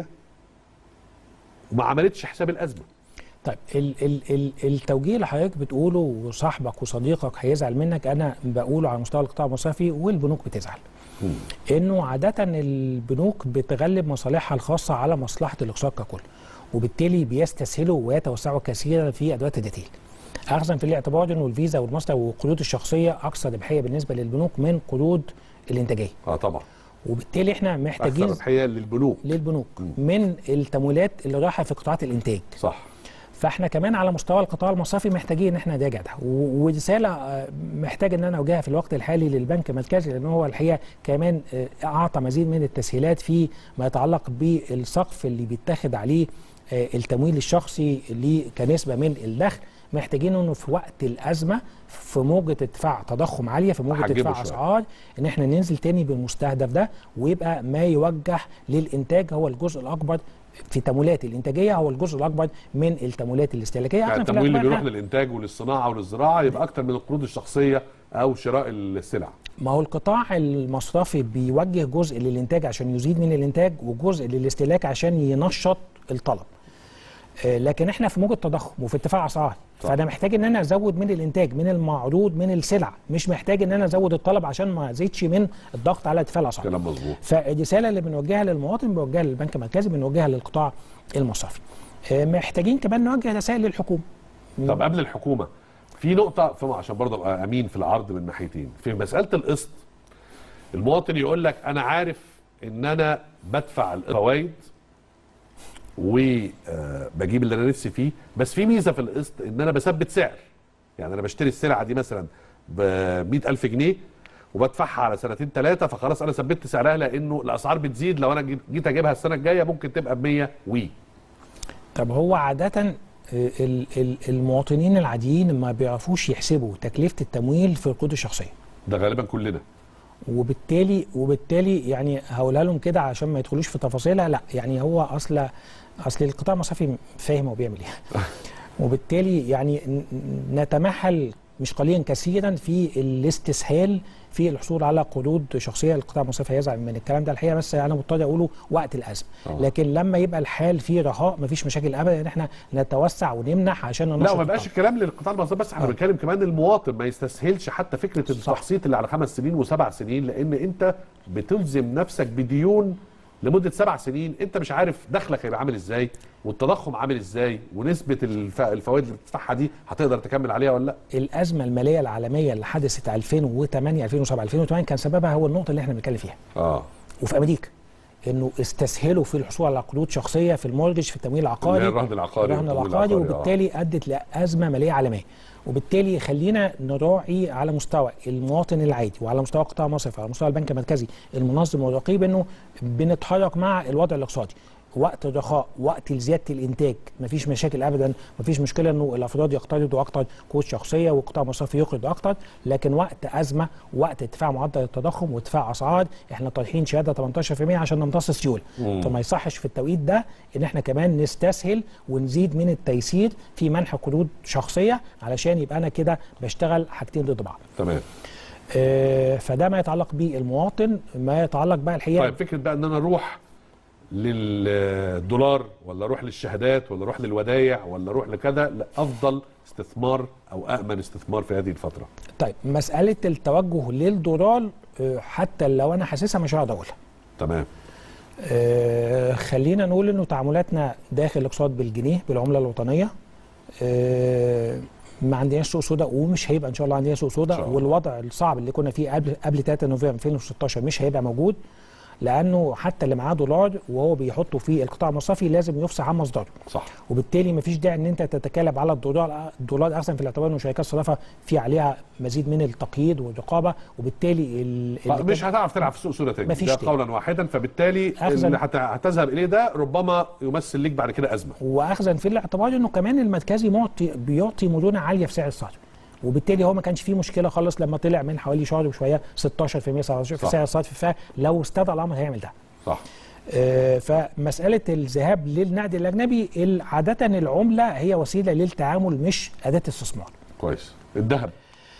وما عملتش حساب الازمه طيب ال ال ال التوجيه اللي حضرتك بتقوله وصاحبك وصديقك هيزعل منك انا بقوله على مستوى القطاع المصرفي والبنوك بتزعل انه عاده البنوك بتغلب مصالحها الخاصه على مصلحه الاقتصاد ككل وبالتالي بيستسهلوا ويتوسعوا كثيرا في ادوات التدخيل اخذا في الاعتبار انه الفيزا والماستر والقروض الشخصيه اكثر ربحيه بالنسبه للبنوك من قروض الانتاجيه اه طبعا وبالتالي احنا محتاجين اكثر ربحيه للبنوك للبنوك من التمويلات اللي رايحه في قطاعات الانتاج صح فاحنا كمان على مستوى القطاع المصرفي محتاجين ان احنا نراجع ده و- ورساله آه، محتاج ان انا اوجهها في الوقت الحالي للبنك المركزي لان هو الحقيقه كمان آه، اعطى مزيد من التسهيلات في ما يتعلق بالسقف اللي بيتاخد عليه آه، التمويل الشخصي اللي كنسبه من الدخل محتاجين انه في وقت الازمه في موجه ارتفاع تضخم عاليه في موجه نحجمه ارتفاع شوية. اسعار ان احنا ننزل تاني بالمستهدف ده ويبقى ما يوجه للانتاج هو الجزء الاكبر في تمويلات الانتاجيه هو الجزء الاكبر من التمويلات الاستهلاكيه يعني عشان في التمويل اللي الأغلب بيروح إحنا- للانتاج وللصناعه وللزراعه يبقى اكتر من القروض الشخصيه او شراء السلع ما هو القطاع المصرفي بيوجه جزء للانتاج عشان يزيد من الانتاج وجزء للاستهلاك عشان ينشط الطلب آه، لكن احنا في موجه تضخم وفي ارتفاع اسعار صح. فانا محتاج ان انا ازود من الانتاج من المعروض من السلع مش محتاج ان انا ازود الطلب عشان ما ازيدش من الضغط على ارتفاع الاسعار كلام مظبوط فالرساله اللي بنوجهها للمواطن بنوجهها للبنك المركزي بنوجهها للقطاع المصرفي آه، محتاجين كمان نوجه رسائل للحكومه طب قبل الحكومه في نقطه في عشان برضه ابقى امين في العرض من ناحيتين في مساله القسط المواطن يقول لك انا عارف ان انا بدفع الفوائد وبجيب اللي انا نفسي فيه بس في ميزه في القسط ان انا بثبت سعر يعني انا بشتري السلعه دي مثلا ب 100000 جنيه وبدفعها على سنتين ثلاثه فخلاص انا ثبت سعرها لانه الاسعار بتزيد لو انا جيت- جيت اجيبها السنه الجايه ممكن تبقى ب 100 وي طب هو عادة آه، ال- ال- المواطنين العاديين ما بيعرفوش يحسبوا تكلفة التمويل في القروض الشخصية ده غالبا كلنا وبالتالي وبالتالي يعني هقولها لهم كده عشان ما يدخلوش في تفاصيلها لا يعني هو اصل اصل القطاع المصرفي فاهم هو بيعمل ايه وبالتالي يعني ن- نتمهل مش قليلا كثيرا في الاستسهال في الحصول على قروض شخصيه القطاع المصرفي هيزعل من الكلام ده الحقيقه بس انا مضطر اقوله وقت الازمه آه. لكن لما يبقى الحال فيه رخاء مفيش مشاكل ابدا ان احنا نتوسع ونمنح عشان لا ننشط وما بقاش القطاع. الكلام للقطاع المصرفي بس احنا آه. بنتكلم كمان المواطن ما يستسهلش حتى فكره التقسيط اللي على خمس سنين وسبع سنين لان انت بتلزم نفسك بديون لمده سبع سنين انت مش عارف دخلك هيبقى عامل ازاي والتضخم عامل ازاي ونسبه الف... الفوائد اللي بتدفعها دي هتقدر تكمل عليها ولا لا الازمه الماليه العالميه اللي حدثت 2008 2007 2008 كان سببها هو النقطه اللي احنا بنتكلم فيها اه وفي امريكا انه استسهلوا في الحصول على قروض شخصيه في المورجج في التمويل العقاري اللي هي الرهن العقاري الرهن والتمويل العقاري العقاري، آه. وبالتالي ادت لازمه ماليه عالميه وبالتالي خلينا نراعي على مستوى المواطن العادي وعلى مستوى قطاع مصرف وعلى مستوى البنك المركزي المنظم والرقيب انه بنتحرك مع الوضع الاقتصادي وقت الرخاء وقت زياده الانتاج مفيش مشاكل ابدا مفيش مشكله انه الافراد يقترضوا اكتر قروض شخصيه والقطاع المصرفي يقرض اكتر لكن وقت ازمه وقت ارتفاع معدل التضخم وارتفاع اسعار احنا طالعين شهاده 18% عشان نمتص سيوله فما يصحش في التوقيت ده ان احنا كمان نستسهل ونزيد من التيسير في منح قروض شخصيه علشان يبقى انا كده بشتغل حاجتين ضد بعض تمام آه، فده ما يتعلق بالمواطن ما يتعلق بقى الحقيقه طيب فكره بقى ان انا اروح للدولار ولا اروح للشهادات ولا اروح للودايع ولا اروح لكذا لا افضل استثمار او امن استثمار في هذه الفتره طيب مساله التوجه للدولار آه، حتى لو انا حاسسها مش هقعد اقولها تمام آه، خلينا نقول انه تعاملاتنا داخل الاقتصاد بالجنيه بالعمله الوطنيه آه، ما عندناش سوق سوداء ومش هيبقى ان شاء الله عندنا سوق إن شاء سوداء الله. والوضع الصعب اللي كنا فيه قبل قبل 3 نوفمبر 2016 مش هيبقى موجود لانه حتى اللي معاه دولار وهو بيحطه في القطاع المصرفي لازم يفصح عن مصدره صح وبالتالي مفيش داعي ان انت تتكالب على الدولار الدولار احسن في الاعتبار انه شركات الصرافه في عليها مزيد من التقييد والرقابه وبالتالي ال- اللي مش هتعرف تلعب في سوق سودا تاني مفيش ده تاني. قولا واحدا فبالتالي أخذ- اللي هت- هتذهب اليه ده ربما يمثل ليك بعد كده ازمه واخذا في الاعتبار انه كمان المركزي معطي بيعطي مرونه عاليه في سعر الصرف وبالتالي هو ما كانش فيه مشكله خالص لما طلع من حوالي شهر وشويه 16% 17% في صح. سعر الصرف فلو استدعى الامر هيعمل ده صح آه، فمساله الذهاب للنقد الاجنبي ال- عاده العمله هي وسيله للتعامل مش اداه استثمار كويس الذهب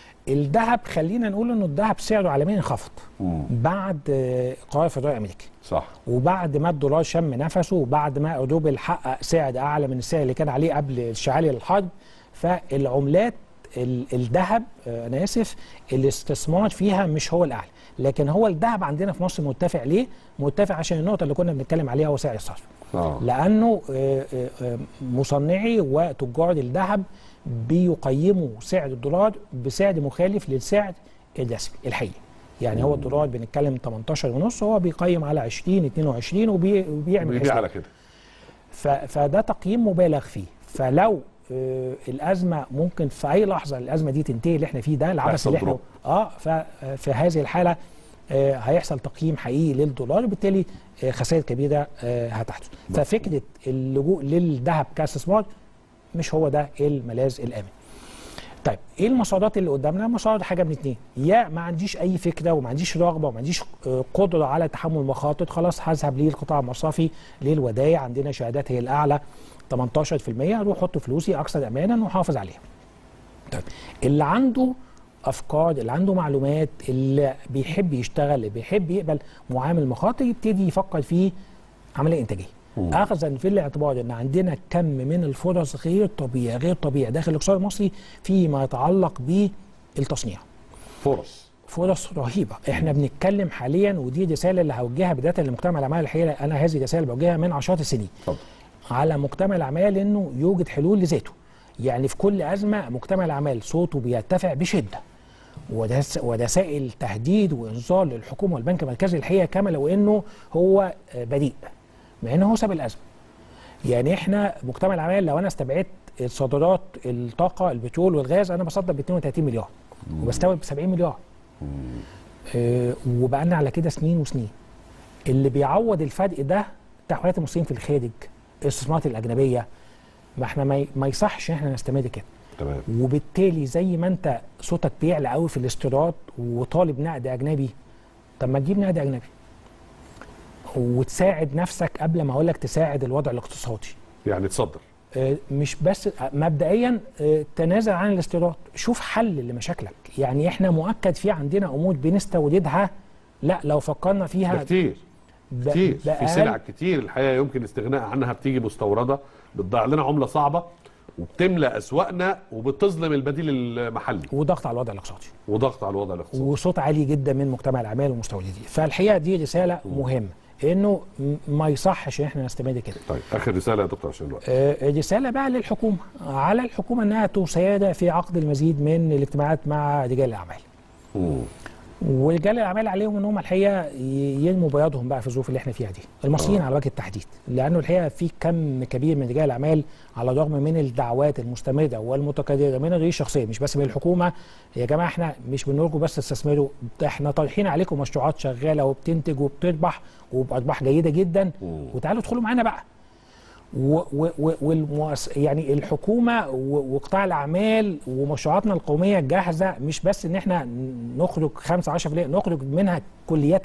الذهب خلينا نقول انه الذهب سعره عالميا انخفض مم. بعد آه، قرار فدرالي امريكي صح وبعد ما الدولار شم نفسه وبعد ما اوروبا حقق سعر اعلى من السعر اللي كان عليه قبل الشعالي للحرب فالعملات ال- الذهب آه، انا اسف الاستثمار فيها مش هو الاعلى لكن هو الذهب عندنا في مصر مرتفع ليه؟ مرتفع عشان النقطه اللي كنا بنتكلم عليها هو سعر الصرف اه لانه آه، آه، آه، مصنعي وتجار الذهب بيقيموا سعر الدولار بسعر مخالف للسعر الرسمي الحقيقي يعني هو الدولار بنتكلم 18 ونص هو بيقيم على 20 22 وبي- وبيعمل بيبيع حساب على كده ف- فده تقييم مبالغ فيه فلو آه، الازمه ممكن في اي لحظه الازمه دي تنتهي اللي احنا فيه ده العبث هيحصل اللي احنا دروب. اه ففي هذه الحاله آه، هيحصل تقييم حقيقي للدولار وبالتالي آه، خسائر كبيره آه، هتحدث ففكره اللجوء للذهب كاستثمار مش هو ده الملاذ الامن طيب ايه المسارات اللي قدامنا مسار حاجه من اتنين يا ما عنديش اي فكره وما عنديش رغبه وما عنديش آه، قدره على تحمل مخاطر خلاص هذهب للقطاع المصرفي للودايع عندنا شهادات هي الاعلى 18% اروح احط فلوسي اكثر امانا واحافظ عليها طيب اللي عنده افكار اللي عنده معلومات اللي بيحب يشتغل اللي بيحب يقبل معامل مخاطر يبتدي يفكر في عمليه انتاجيه اخذا في الاعتبار ان عندنا كم من الفرص غير طبيعي غير طبيعي داخل الاقتصاد المصري فيما يتعلق بالتصنيع فرص فرص رهيبه احنا بنتكلم حاليا ودي رساله اللي هوجهها بدايه لمجتمع الاعمال الحقيقه انا هذه رساله بوجهها من عشرات السنين اتفضل على مجتمع الاعمال انه يوجد حلول لذاته يعني في كل ازمه مجتمع الاعمال صوته بيرتفع بشده وده ورسائل تهديد وانذار للحكومه والبنك المركزي الحقيقه كما لو انه هو آه، بريء مع انه هو سبب الازمه يعني احنا مجتمع الاعمال لو انا استبعدت صادرات الطاقه البترول والغاز انا بصدر ب 32 مليار وبستورد ب 70 مليار آه، وبقالنا على كده سنين وسنين اللي بيعوض الفرق ده تحويلات المصريين في الخارج الاستثمارات الاجنبيه ما احنا ما ي- ما يصحش ان احنا نستمر كده تمام وبالتالي زي ما انت صوتك بيعلى قوي في الاستيراد وطالب نقد اجنبي طب ما تجيب نقد اجنبي وتساعد نفسك قبل ما اقول لك تساعد الوضع الاقتصادي يعني تصدر آه، مش بس آه، مبدئيا آه، تنازل عن الاستيراد شوف حل لمشاكلك يعني احنا مؤكد في عندنا امور بنستوردها لا لو فكرنا ده فيها كتير ب- كتير في بأقل- سلع كتير الحقيقه يمكن الاستغناء عنها بتيجي مستورده بتضيع لنا عمله صعبه وبتملى اسواقنا وبتظلم البديل المحلي وضغط على الوضع الاقتصادي وضغط على الوضع الاقتصادي وصوت عالي جدا من مجتمع الاعمال والمستوردين فالحقيقه دي رساله مهمه انه م- ما يصحش ان احنا نستمر كده طيب اخر رساله يا دكتور عشان الوقت آه، رساله بقى للحكومه على الحكومه انها تساعد في عقد المزيد من الاجتماعات مع رجال الاعمال مم. ورجال الاعمال عليهم ان هم الحقيقه ي- ينموا بياضهم بقى في الظروف اللي احنا فيها دي المصريين آه. على وجه التحديد لانه الحقيقه في كم كبير من رجال الاعمال على الرغم من الدعوات المستمره والمتكرره من الرئيس الشخصيه مش بس من الحكومه يا جماعه احنا مش بنرجو بس تستثمروا ده احنا طالحين عليكم مشروعات شغاله وبتنتج وبتربح وبارباح جيده جدا مم. وتعالوا ادخلوا معانا بقى و و و والمؤس... يعني الحكومه و- وقطاع الاعمال ومشروعاتنا القوميه جاهزه مش بس ان احنا نخرج 5 10% نخرج منها كليه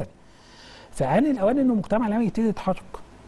فآن الاوان انه مجتمع الاعمال يبتدي يتحرك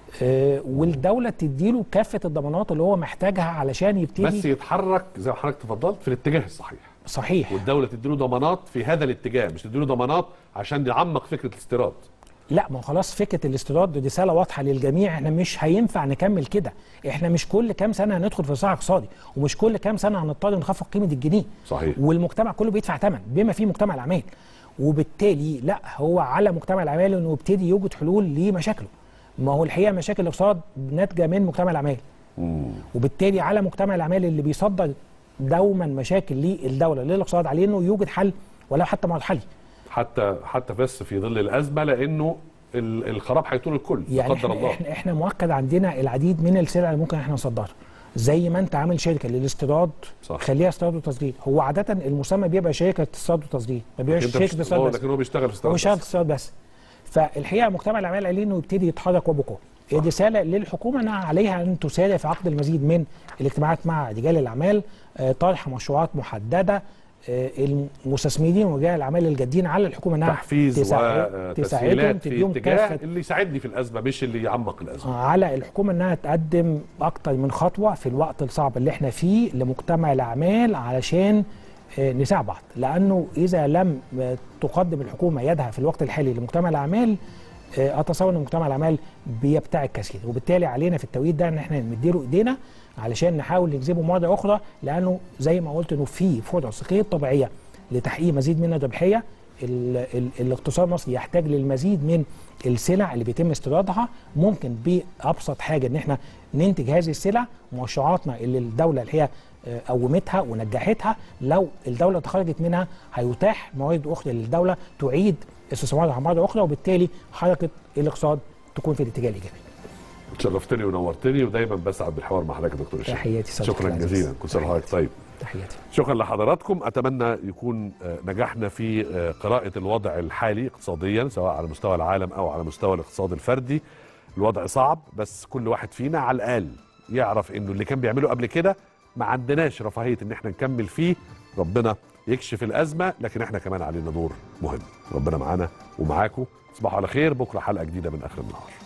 آه والدوله تديله كافه الضمانات اللي هو محتاجها علشان يبتدي بس يتحرك زي ما حضرتك تفضلت في الاتجاه الصحيح صحيح والدوله تديله ضمانات في هذا الاتجاه مش تديله ضمانات عشان يعمق فكره الاستيراد لا ما هو خلاص فكره الاستيراد دي رساله واضحه للجميع احنا مش هينفع نكمل كده احنا مش كل كام سنه هندخل في صراع اقتصادي ومش كل كام سنه هنضطر نخفض قيمه الجنيه صحيح. والمجتمع كله بيدفع ثمن بما فيه مجتمع الاعمال وبالتالي لا هو على مجتمع الاعمال انه يبتدي يوجد حلول لمشاكله ما هو الحقيقه مشاكل الاقتصاد ناتجه من مجتمع الاعمال مم. وبالتالي على مجتمع الاعمال اللي بيصدر دوما مشاكل للدوله للاقتصاد عليه انه يوجد حل ولو حتى مرحلي حتى حتى بس في ظل الازمه لانه ال- الخراب هيطول الكل لا يعني قدر احنا, الله احنا احنا مؤكد عندنا العديد من السلع اللي ممكن احنا نصدرها زي ما انت عامل شركه للاستيراد صح. خليها استيراد وتصدير هو عاده المسمى بيبقى شركه استيراد وتصدير ما بيبقاش انت شركه مش استيراد هو بس لكن هو بيشتغل في هو استيراد شركه بس. استيراد بس فالحقيقه مجتمع الاعمال عليه انه يبتدي يتحرك وبقوه الرساله للحكومه انها عليها ان تسارع في عقد المزيد من الاجتماعات مع رجال الاعمال آه، طرح مشروعات محدده آه، المستثمرين ورجال الاعمال الجادين على الحكومه انها تحفيز تساعد- تساعدهم وتسهيلات في تديهم اتجاه كافه اللي يساعدني في الازمه مش اللي يعمق الازمه على الحكومه انها تقدم اكتر من خطوه في الوقت الصعب اللي احنا فيه لمجتمع الاعمال علشان آه، نساعد بعض لانه اذا لم آه، تقدم الحكومه يدها في الوقت الحالي لمجتمع الاعمال آه، اتصور ان مجتمع الاعمال بيبتعد كثير وبالتالي علينا في التوقيت ده ان احنا نديله ايدينا علشان نحاول نجذبه مره اخرى لانه زي ما قلت انه في فرص غير طبيعيه لتحقيق مزيد من الربحيه ال ال الاقتصاد المصري يحتاج للمزيد من السلع اللي بيتم استيرادها ممكن بابسط حاجه ان احنا ننتج هذه السلع مشروعاتنا اللي الدوله اللي هي آه، قومتها ونجحتها لو الدوله تخرجت منها هيتاح موارد اخرى للدوله تعيد استثمارها مره اخرى وبالتالي حركه الاقتصاد تكون في الاتجاه الايجابي. شرفتني ونورتني ودايما بسعد بالحوار مع حضرتك يا دكتور هشام تحياتي صديقي شكرا العزيز. جزيلا كل سنه وحضرتك طيب تحياتي. شكرا لحضراتكم اتمنى يكون آه، نجحنا في آه، قراءه الوضع الحالي اقتصاديا سواء على مستوى العالم او على مستوى الاقتصاد الفردي الوضع صعب بس كل واحد فينا على الاقل يعرف انه اللي كان بيعمله قبل كده ما عندناش رفاهيه ان احنا نكمل فيه ربنا يكشف الازمه لكن احنا كمان علينا دور مهم ربنا معانا ومعاكم تصبحوا على خير بكره حلقه جديده من اخر النهار